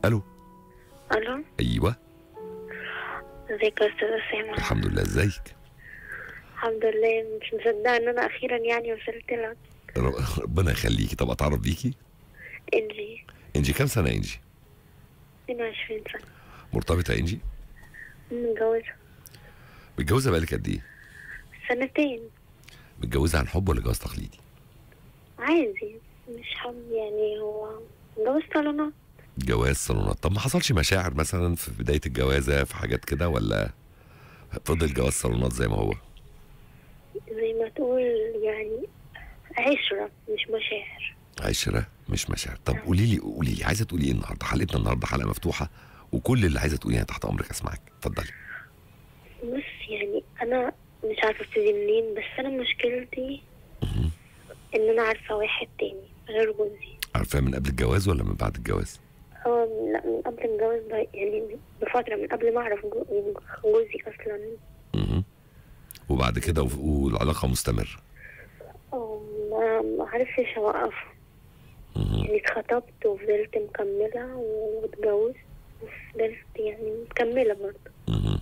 الو الو ايوه ازيك يا استاذ اسامه الحمد لله ازيك الحمد لله مش مصدقه ان انا اخيرا يعني وصلت لك ر- ربنا يخليكي طب اتعرف بيكي انجي انجي كام سنه يا انجي 22 سنه مرتبطه يا انجي متجوزه متجوزه بقالك قد ايه سنتين متجوزه عن حب ولا جواز تقليدي عادي مش حب يعني هو جواز صالونات جواز صالونات طب ما حصلش مشاعر مثلا في بدايه الجوازه في حاجات كده ولا فضل جواز صالونات زي ما هو زي ما تقول يعني عشرة مش مشاعر عشرة مش مشاعر طب قولي لي قولي لي عايزه تقولي ايه النهارده حلقتنا النهارده حلقه مفتوحه وكل اللي عايزه تقوليه أنا تحت امرك اسمعك اتفضلي بص يعني انا مش عارفه ابتدي منين بس انا مشكلتي ان انا عارفه واحد تاني غير جوزي عارفاه من قبل الجواز ولا من بعد الجواز هو لا من قبل الجواز ب- يعني بفتره من قبل ما اعرف جو- جوزي اصلا مهم. وبعد كده وف- والعلاقه مستمره أو ما ما عرفتش اوقفه مهم. يعني اتخطبت وفضلت مكمله واتجوزت وفضلت يعني مكمله برضه مهم.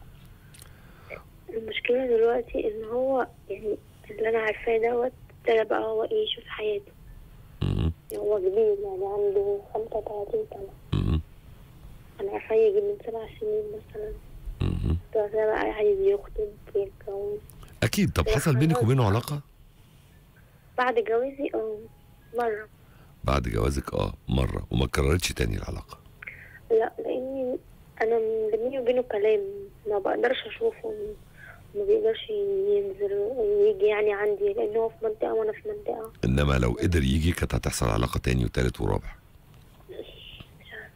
المشكله دلوقتي ان هو يعني اللي انا عارفاه دوت ابتدى بقى هو ايه يشوف حياته مهم. هو كبير يعني عنده 35 سنه مهم. انا عارفاه يجي من سبع سنين مثلا مهم. بس أنا بقى عايز يخطب ويتجوز اكيد طب حصل بينك وبينه علاقه بعد جوازي اه مرة بعد جوازك اه مره وما اتكررتش تاني العلاقه لا لاني انا بيني وبينه كلام ما بقدرش اشوفه ما بيقدرش ينزل ويجي يعني عندي لان هو في منطقة وانا في منطقة انما لو قدر يجي كانت هتحصل علاقه تاني وتالت ورابع مش عارفة.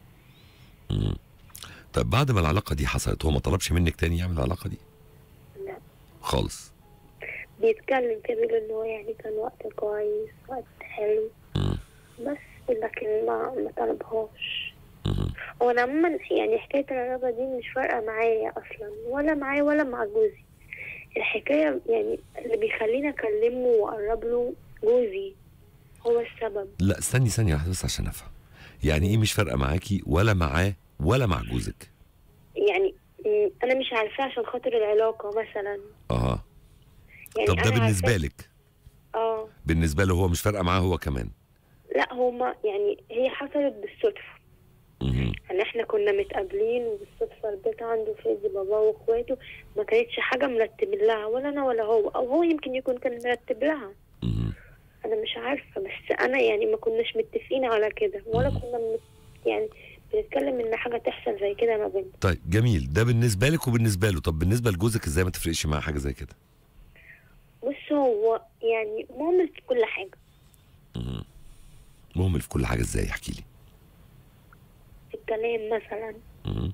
مم. طب بعد ما العلاقه دي حصلت هو ما طلبش منك تاني يعمل العلاقه دي لا خالص بيتكلم كده بيقول ان هو يعني كان وقت كويس وقت حلو مم. بس لكن ما ما طلبهاش مهم. هو انا عموما يعني حكاية العلاقة دي مش فارقة معايا اصلا ولا معايا ولا مع جوزي الحكاية يعني اللي بيخليني اكلمه واقرب له جوزي هو السبب لا استني ثانيه واحده بس عشان افهم يعني ايه مش فارقه معاكي ولا معاه ولا مع جوزك يعني م، انا مش عارفاه عشان خاطر العلاقة مثلا اه يعني طب ده أنا بالنسبه عارفاه- لك اه بالنسبه له هو مش فارقه معاه هو كمان لا هما يعني هي حصلت بالصدفة مهم. يعني احنا كنا متقابلين وبالصدفة البيت عنده في عز باباه واخواته ما كانتش حاجة مرتبين لها ولا انا ولا هو او هو يمكن يكون كان مرتب لها مهم. انا مش عارفة بس انا يعني ما كناش متفقين على كده ولا كنا مت يعني بنتكلم ان حاجة تحصل زي كده ما بيننا طيب جميل ده بالنسبه لك وبالنسبه له طب بالنسبه لجوزك ازاي ما تفرقش معاه حاجه زي كده بص هو يعني مهمل في كل حاجة مهم. مهمل في كل حاجه ازاي احكي لي في الكلام مثلا مهم.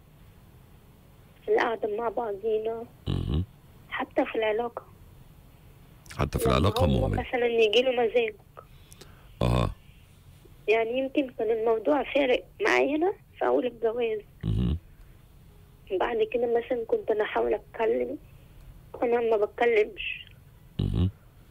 في القعدة مع بعضينا مهم. حتى في العلاقة حتى في لما العلاقه هو مهمل مثلا يجيله مزاج اه يعني يمكن كان الموضوع فارق معانا في أول الجواز مهم. بعد كده مثلا كنت أنا أحاول أتكلم أنا ما بتكلمش مهم.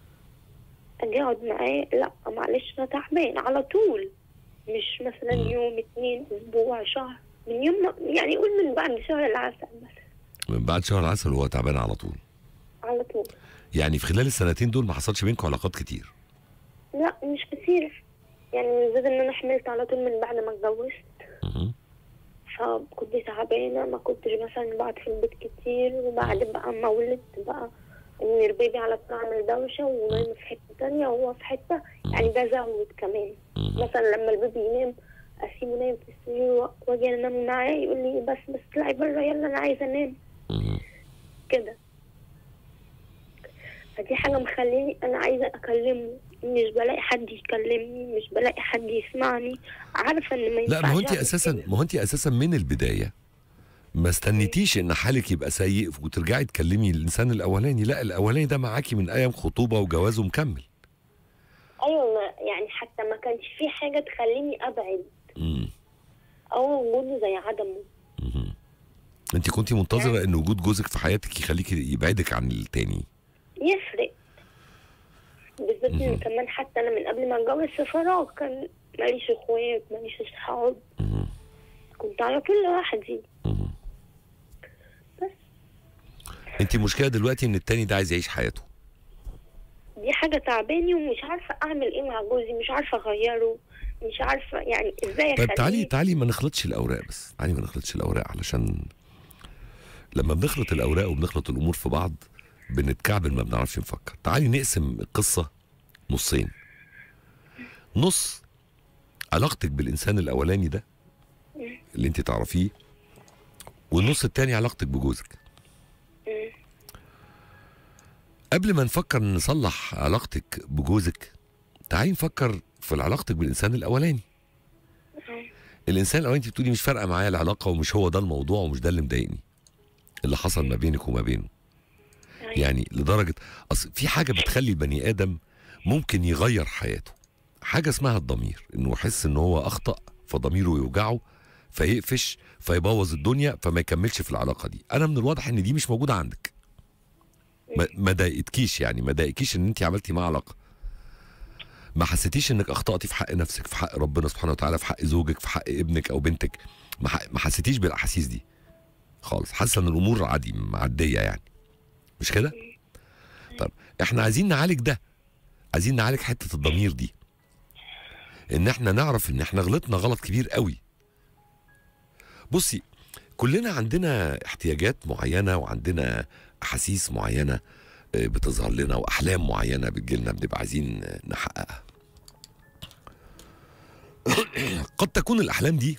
أجي أقعد معاه لا معلش أنا تعبان على طول مش مثلا يوم اتنين أسبوع شهر من يوم ما يعني قول من بعد شهر العسل مثلا من بعد شهر العسل وهو تعبان على طول على طول يعني في خلال السنتين دول ما حصلش بينكم علاقات كتير لا مش كتير يعني بالذات ان انا حملت على طول من بعد ما اتجوزت مهم. فكنت تعبانه ما كنتش مثلا بقعد في البيت كتير وبعد بقى ما ولدت بقى ان البيبي على طول عامل دوشه ونايمه في حته تانية وهو في حته يعني ده زود كمان مهم. مثلا لما البيبي ينام اسيبه نايم في السرير واجي انام معاه يقول لي بس بس اطلعي بره يلا انا عايزه انام مهم. كده فدي حاجة مخليني أنا عايزة أكلمه مش بلاقي حد يكلمني مش بلاقي حد يسمعني عارفة إن ما لا ما هو انت ينفعش أعمل اساسا كده. ما هو انت اساسا من البدايه ما استنيتيش ان حالك يبقى سيء وترجعي تكلمي الانسان الاولاني لا الاولاني ده معاكي من ايام خطوبه وجواز ومكمل أيوة ما يعني حتى ما كانش في حاجة تخليني أبعد مم. أو وجوده زي عدمه مهم. انت كنت منتظره ان وجود جوزك في حياتك يخليكي يبعدك عن التاني يفرق بالذات إن كمان حتى أنا من قبل ما أتجوز في فراغ كان ماليش إخوات ماليش أصحاب مهم. كنت على طول لوحدي مم. بس انت المشكله دلوقتي ان التاني ده عايز يعيش حياته دي حاجة تعباني ومش عارفة أعمل إيه مع جوزي مش عارفة أغيره مش عارفة يعني إزاي طيب تعالي أخليه تعالي ما نخلطش الاوراق بس تعالي ما نخلطش الاوراق علشان لما بنخلط الاوراق وبنخلط الامور في بعض بنتكعبل ما بنعرفش نفكر تعالي نقسم القصه نصين نص علاقتك بالانسان الاولاني ده اللي انت تعرفيه والنص التاني علاقتك بجوزك مم. قبل ما نفكر نصلح علاقتك بجوزك تعالي نفكر في علاقتك بالانسان الاولاني الانسان الاولاني انت بتقولي مش فارقه معايا العلاقه ومش هو ده الموضوع ومش ده اللي مضايقني اللي حصل ما بينك وما بينه أيوة. يعني لدرجه اصل في حاجه بتخلي البني ادم ممكن يغير حياته حاجه اسمها الضمير انه يحس ان هو اخطا فضميره يوجعه فيقفش فيبوظ الدنيا فما يكملش في العلاقه دي انا من الواضح ان دي مش موجوده عندك ما- ما ضايقتكيش يعني ما ضايقكيش ان انت عملتي معاه علاقه ما حسيتيش انك اخطاتي في حق نفسك في حق ربنا سبحانه وتعالى في حق زوجك في حق ابنك او بنتك ما ح- ما حسيتيش بالاحاسيس دي خالص حاسه ان الامور عادي معديه يعني مش كده طب احنا عايزين نعالج ده عايزين نعالج حته الضمير دي ان احنا نعرف ان احنا غلطنا غلط كبير قوي بصي كلنا عندنا احتياجات معينه وعندنا احاسيس معينه آه، بتظهر لنا واحلام معينه بتجيلنا بنبقى عايزين آه، نحققها قد تكون الاحلام دي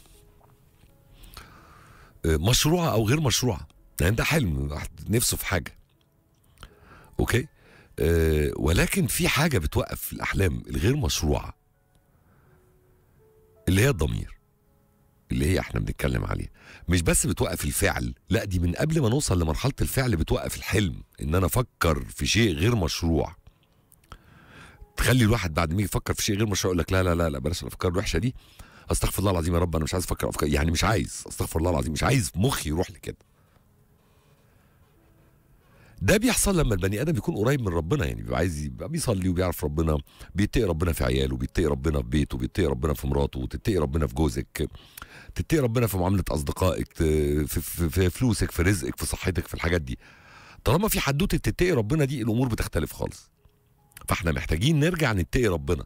آه، مشروعه او غير مشروعه يعني ده حلم واحد نفسه في حاجه اوكي أه ولكن في حاجه بتوقف الاحلام الغير مشروعه اللي هي الضمير اللي هي احنا بنتكلم عليها مش بس بتوقف الفعل لا دي من قبل ما نوصل لمرحله الفعل بتوقف الحلم ان انا افكر في شيء غير مشروع تخلي الواحد بعد ما يجي يفكر في شيء غير مشروع يقول لك لا لا لا لا بلاش الافكار الوحشه دي استغفر الله العظيم يا رب انا مش عايز افكر افكار يعني مش عايز استغفر الله العظيم مش عايز مخي يروح لكده ده بيحصل لما البني ادم يكون قريب من ربنا يعني بيبقى عايز يبقى بيصلي وبيعرف ربنا بيتقي ربنا في عياله بيتقي ربنا في بيته بيتقي ربنا في مراته وتتقي ربنا في جوزك تتقي ربنا في معامله اصدقائك ت- في, في, في فلوسك في رزقك في صحتك في الحاجات دي طالما في حدوته تتقي ربنا دي الامور بتختلف خالص فاحنا محتاجين نرجع نتقي ربنا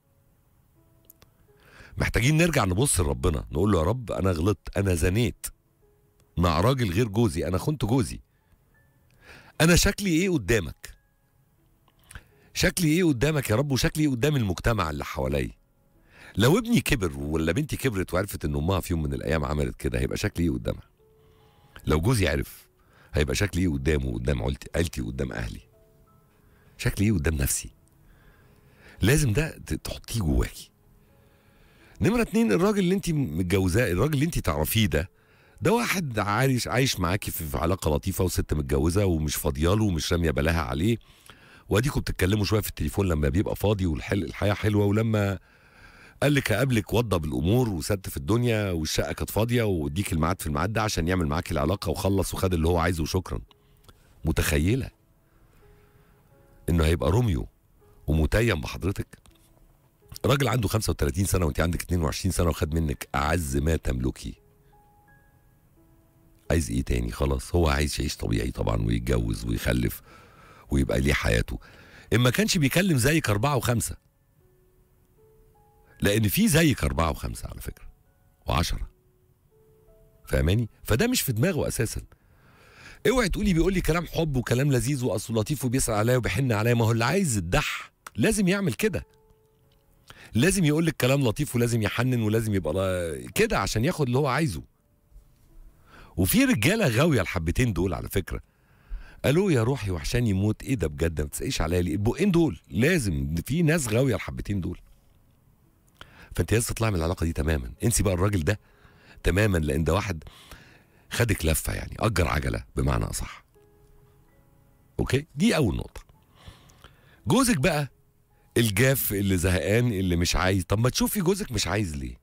محتاجين نرجع نبص لربنا نقول له يا رب انا غلطت انا زنيت مع راجل غير جوزي انا خنت جوزي انا شكلي ايه قدامك شكلي ايه قدامك يا رب وشكلي ايه قدام المجتمع اللي حواليا لو ابني كبر ولا بنتي كبرت وعرفت ان امها في يوم من الايام عملت كده هيبقى شكلي ايه قدامها لو جوزي عرف هيبقى شكلي ايه قدامه وقدام عيلتي عيلتي وقدام اهلي شكلي ايه قدام نفسي لازم ده ت- تحطيه جواكي نمرة اتنين الراجل اللي انت متجوزاه الراجل اللي انت تعرفيه ده ده واحد عايش عايش معاكي في في علاقه لطيفه وست متجوزه ومش فاضياله ومش راميه بلاها عليه واديكوا بتتكلموا شويه في التليفون لما بيبقى فاضي والحل الحياه حلوه ولما قال لك اقابلك وضب الامور وست في الدنيا والشقه كانت فاضيه واديك الميعاد في الميعاد ده عشان يعمل معاكي العلاقه وخلص وخد اللي هو عايزه وشكرا متخيله انه هيبقى روميو ومتيم بحضرتك راجل عنده 35 سنه وانت عندك 22 سنه وخد منك اعز ما تملكي عايز ايه تاني خلاص هو عايز يعيش طبيعي طبعا ويتجوز ويخلف ويبقى ليه حياته ان ما كانش بيكلم زيك اربعه وخمسه لان في زيك اربعه وخمسه على فكره وعشره فاهماني فده مش في دماغه اساسا اوعي تقولي بيقول لي كلام حب وكلام لذيذ واصله لطيف وبيسال عليا وبيحن عليا ما هو اللي عايز الدح لازم يعمل كده لازم يقول لك كلام لطيف ولازم يحنن ولازم يبقى لا- كده عشان ياخد اللي هو عايزه وفي رجاله غاويه الحبتين دول على فكره قالوا يا روحي وحشاني يموت ايه ده بجد ما تسقيش عليا ليه البقين دول لازم في ناس غاويه الحبتين دول فانت لازم تطلعي من العلاقه دي تماما انسي بقى الراجل ده تماما لان ده واحد خدك لفه يعني اجر عجله بمعنى اصح اوكي دي اول نقطه جوزك بقى الجاف اللي زهقان اللي مش عايز طب ما تشوفي جوزك مش عايز ليه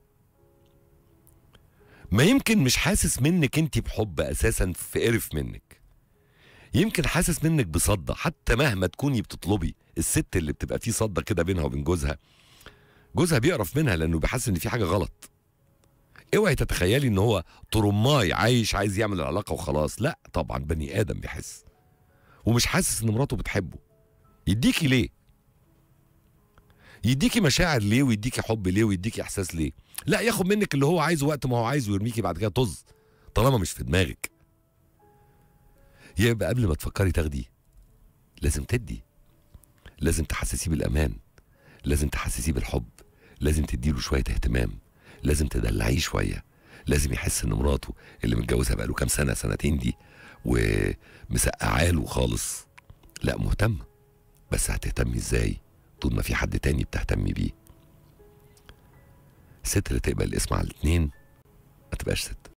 ما يمكن مش حاسس منك انت بحب اساسا في قرف منك يمكن حاسس منك بصدة حتى مهما تكوني بتطلبي الست اللي بتبقى فيه صدة كده بينها وبين جوزها جوزها بيقرف منها لانه بيحس ان في حاجة غلط اوعي تتخيلي ان هو طرماي عايش عايز يعمل العلاقه وخلاص لا طبعا بني ادم بيحس ومش حاسس ان مراته بتحبه يديكي ليه يديكي مشاعر ليه ويديكي حب ليه ويديكي احساس ليه لا ياخد منك اللي هو عايزه وقت ما هو عايزه ويرميكي بعد كده طز طالما مش في دماغك يبقى قبل ما تفكري تاخدي لازم تدي لازم تحسسيه بالامان لازم تحسسيه بالحب لازم تديله شويه اهتمام لازم تدلعيه شويه لازم يحس ان مراته اللي متجوزها بقاله كام سنه سنتين دي ومسقعاه له خالص لا مهتمه بس هتهتمي ازاي طول ما في حد تاني بتهتمي بيه الست اللي تقبل الاسم على الاتنين ما تبقاش ست